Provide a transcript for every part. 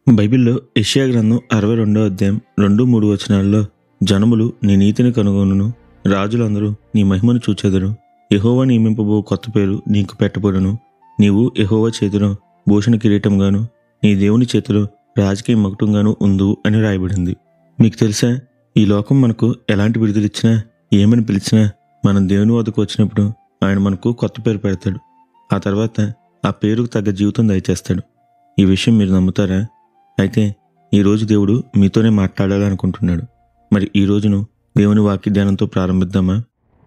బైబిల్లో యెషయా గ్రంథం అరవై రెండో అధ్యాయం రెండు మూడు వచనాల్లో జనములు నీ నీతిని కనుగొనును రాజులందరూ నీ మహిమను చూచెదరు యెహోవా నియమింపబో కొత్త పేరు నీకు పెట్టబడును నీవు యెహోవా చేతిలో భూషణ కిరీటంగాను నీ దేవుని చేతిలో రాజకీయ మకుటంగాను ఉందు అని రాయబడింది మీకు తెలుసా ఈ లోకం మనకు ఎలాంటి విడుదలిచ్చినా ఏమని పిలిచినా మనం దేవుని వద్దకు వచ్చినప్పుడు ఆయన మనకు కొత్త పేరు పెడతాడు ఆ తర్వాత ఆ పేరుకు తగ్గ జీవితం దయచేస్తాడు ఈ విషయం మీరు నమ్ముతారా అయితే ఈరోజు దేవుడు మీతోనే మాట్లాడాలనుకుంటున్నాడు మరి ఈ రోజును దేవుని వాక్య ధ్యానంతో ప్రారంభిద్దామా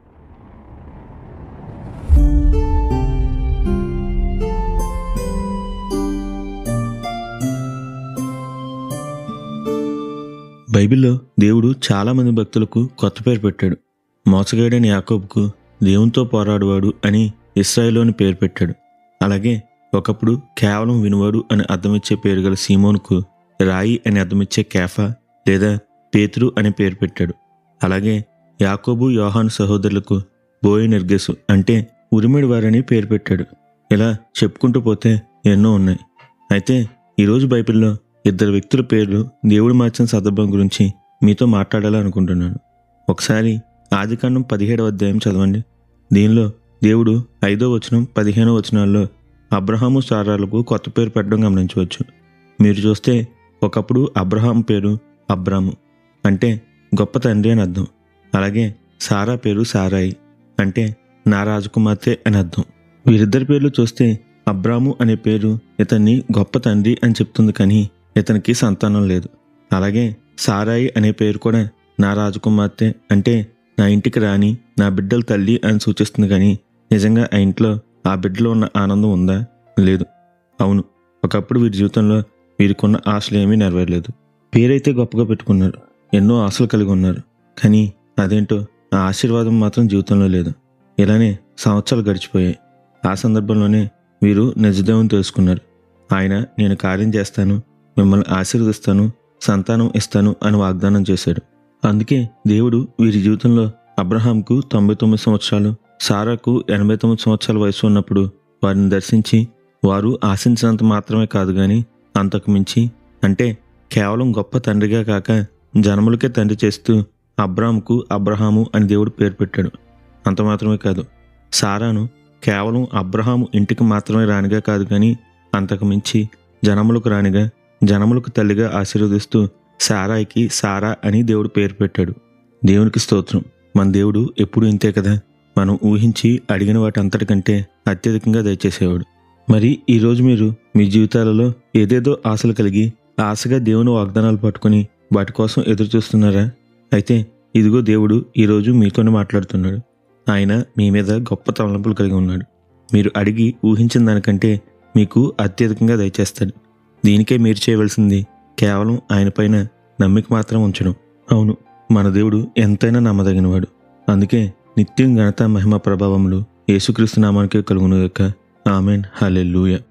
బైబిల్లో దేవుడు చాలామంది భక్తులకు కొత్త పేరు పెట్టాడు మోసగాడైన యాకోబుకు దేవునితో పోరాడువాడు అని ఇస్రాయేలోని పేరు పెట్టాడు అలాగే ఒకప్పుడు కేవలం వినువాడు అని అర్థమిచ్చే పేరు గల సీమోనుకు రాయి అని అర్థమిచ్చే కేఫా లేదా పేతురు అనే పేరు పెట్టాడు అలాగే యాకోబు యోహాను సహోదరులకు బోయి నిర్గసు అంటే ఉరిమిడి వారని పేరు పెట్టాడు ఇలా చెప్పుకుంటూ పోతే ఎన్నో ఉన్నాయి అయితే ఈరోజు బైబిల్లో ఇద్దరు వ్యక్తుల పేర్లు దేవుడు మార్చిన సందర్భం గురించి మీతో మాట్లాడాలనుకుంటున్నాను ఒకసారి ఆదికాండం పదిహేడవ అధ్యాయం చదవండి దీనిలో దేవుడు ఐదో వచనం పదిహేనో వచనాల్లో అబ్రహాము సారాలకు కొత్త పేరు పెట్టడం గమనించవచ్చు మీరు చూస్తే ఒకప్పుడు అబ్రహాం పేరు అబ్రాము అంటే గొప్ప తండ్రి అని అర్థం అలాగే సారా పేరు సారాయి అంటే నా రాజకుమార్తె అని అర్థం వీరిద్దరి పేర్లు చూస్తే అబ్రాము అనే పేరు ఇతన్ని గొప్ప తండ్రి అని చెప్తుంది కానీ ఇతనికి సంతానం లేదు అలాగే సారాయి అనే పేరు కూడా నా రాజకుమార్తె అంటే నా ఇంటికి రాని నా బిడ్డల తల్లి అని సూచిస్తుంది కానీ నిజంగా ఆ ఇంట్లో ఆ బిడ్డలో ఉన్న ఆనందం ఉందా లేదు అవును ఒకప్పుడు వీరి జీవితంలో వీరికున్న ఆశలు ఏమీ నెరవేరలేదు పేరైతే గొప్పగా పెట్టుకున్నారు ఎన్నో ఆశలు కలిగి ఉన్నారు కానీ అదేంటో ఆ ఆశీర్వాదం మాత్రం జీవితంలో లేదు ఇలానే సంవత్సరాలు గడిచిపోయాయి ఆ సందర్భంలోనే వీరు నిజదేవుని తెలుసుకున్నారు ఆయన నేను కార్యం చేస్తాను మిమ్మల్ని ఆశీర్వదిస్తాను సంతానం ఇస్తాను అని వాగ్దానం చేశాడు అందుకే దేవుడు వీరి జీవితంలో అబ్రహాంకు తొంభై తొమ్మిది సంవత్సరాలు సారాకు ఎనభై తొమ్మిది సంవత్సరాల వయసు ఉన్నప్పుడు వారిని దర్శించి వారు ఆశించినంత మాత్రమే కాదు కానీ అంతకు మించి అంటే కేవలం గొప్ప తండ్రిగా కాక జనములకే తండ్రి చేస్తూ అబ్రాముకు అబ్రహాము అని దేవుడు పేరు పెట్టాడు అంత మాత్రమే కాదు సారాను కేవలం అబ్రహాము ఇంటికి మాత్రమే రానిగా కాదు కానీ అంతకు మించి జనములకు రానిగా జనములకు తల్లిగా ఆశీర్వదిస్తూ సారాయికి సారా అని దేవుడు పేరు పెట్టాడు దేవునికి స్తోత్రం మన దేవుడు ఎప్పుడు ఇంతే కదా మనం ఊహించి అడిగిన వాటి అంతటికంటే అత్యధికంగా దయచేసేవాడు మరి ఈరోజు మీరు మీ జీవితాలలో ఏదేదో ఆశలు కలిగి ఆశగా దేవుని వాగ్దానాలు పట్టుకొని వాటి కోసం ఎదురు చూస్తున్నారా అయితే ఇదిగో దేవుడు ఈరోజు మీతోనే మాట్లాడుతున్నాడు ఆయన మీ మీద గొప్ప తలంపులు కలిగి ఉన్నాడు మీరు అడిగి ఊహించిన దానికంటే మీకు అత్యధికంగా దయచేస్తాడు దీనికే మీరు చేయవలసింది కేవలం ఆయన పైన నమ్మిక మాత్రం ఉంచడం అవును మన దేవుడు ఎంతైనా నమ్మదగినవాడు అందుకే నిత్యం ఘనత మహిమ ప్రభావములు యేసుక్రీస్తు నామానికి కలుగును యొక్క ఆమెన్ హల్లెలూయా